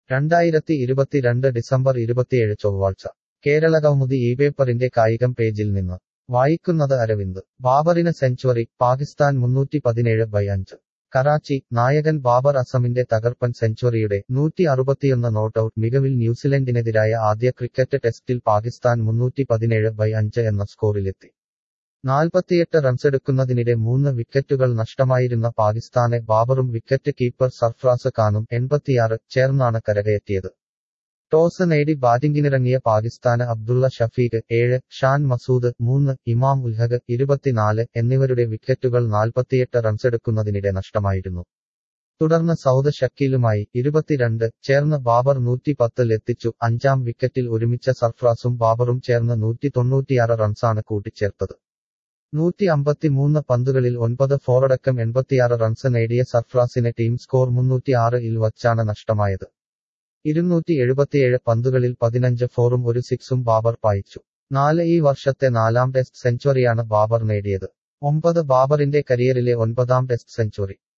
രണ്ടായിരത്തി ഇരുപത്തിരണ്ട് ഡിസംബർ ഇരുപത്തിയേഴ് ചൊവ്വാഴ്ച കേരള കൗമുദി ഈ പേപ്പറിന്റെ കായികം പേജിൽ നിന്ന് വായിക്കുന്നത് അരവിന്ദ് ബാബറിന് സെഞ്ചുറി പാകിസ്ഥാൻ മുന്നൂറ്റി പതിനേഴ് ബൈ അഞ്ച് കറാച്ചി നായകൻ ബാബർ അസമിന്റെ തകർപ്പൻ സെഞ്ചുറിയുടെ നൂറ്റി അറുപത്തിയൊന്ന് നോട്ടൌട്ട് മികവിൽ ന്യൂസിലൻഡിനെതിരായ ആദ്യ ക്രിക്കറ്റ് ടെസ്റ്റിൽ പാകിസ്ഥാൻ മുന്നൂറ്റി പതിനേഴ് ബൈ അഞ്ച് എന്ന സ്കോറിലെത്തി നാൽപ്പത്തിയെട്ട് റൺസെടുക്കുന്നതിനിടെ മൂന്ന് വിക്കറ്റുകൾ നഷ്ടമായിരുന്ന പാകിസ്ഥാനെ ബാബറും വിക്കറ്റ് കീപ്പർ സർഫ്രാസ് ഖാനും എൺപത്തിയാറ് ചേർന്നാണ് കരകയറ്റിയത് ടോസ് നേടി ബാറ്റിംഗിനിറങ്ങിയ പാകിസ്ഥാന് അബ്ദുള്ള ഷഫീഖ് ഏഴ് ഷാൻ മസൂദ് മൂന്ന് ഇമാം ഉൽഹഗ് ഇരുപത്തിനാല് എന്നിവരുടെ വിക്കറ്റുകൾ നാൽപ്പത്തിയെട്ട് റൺസെടുക്കുന്നതിനിടെ നഷ്ടമായിരുന്നു തുടർന്ന് സൗദ് ഷക്കീലുമായി ഇരുപത്തിരണ്ട് ചേർന്ന് ബാബർ നൂറ്റി പത്തിലെത്തിച്ചു അഞ്ചാം വിക്കറ്റിൽ ഒരുമിച്ച സർഫ്രാസും ബാബറും ചേർന്ന് നൂറ്റി തൊണ്ണൂറ്റിയാറ് റൺസാണ് കൂട്ടിച്ചേർത്തത് നൂറ്റി അമ്പത്തിമൂന്ന് പന്തുകളിൽ ഒൻപത് ഫോറടക്കം എൺപത്തിയാറ് റൺസ് നേടിയ സർഫ്രാസിന് ടീം സ്കോർ മുന്നൂറ്റി ആറ് ഇൽ വച്ചാണ് നഷ്ടമായത് ഇരുന്നൂറ്റി എഴുപത്തിയേഴ് പന്തുകളിൽ പതിനഞ്ച് ഫോറും ഒരു സിക്സും ബാബർ പായിച്ചു നാല് ഈ വർഷത്തെ നാലാം ടെസ്റ്റ് സെഞ്ചുറിയാണ് ബാബർ നേടിയത് ഒമ്പത് ബാബറിന്റെ കരിയറിലെ ഒൻപതാം ടെസ്റ്റ് സെഞ്ചുറി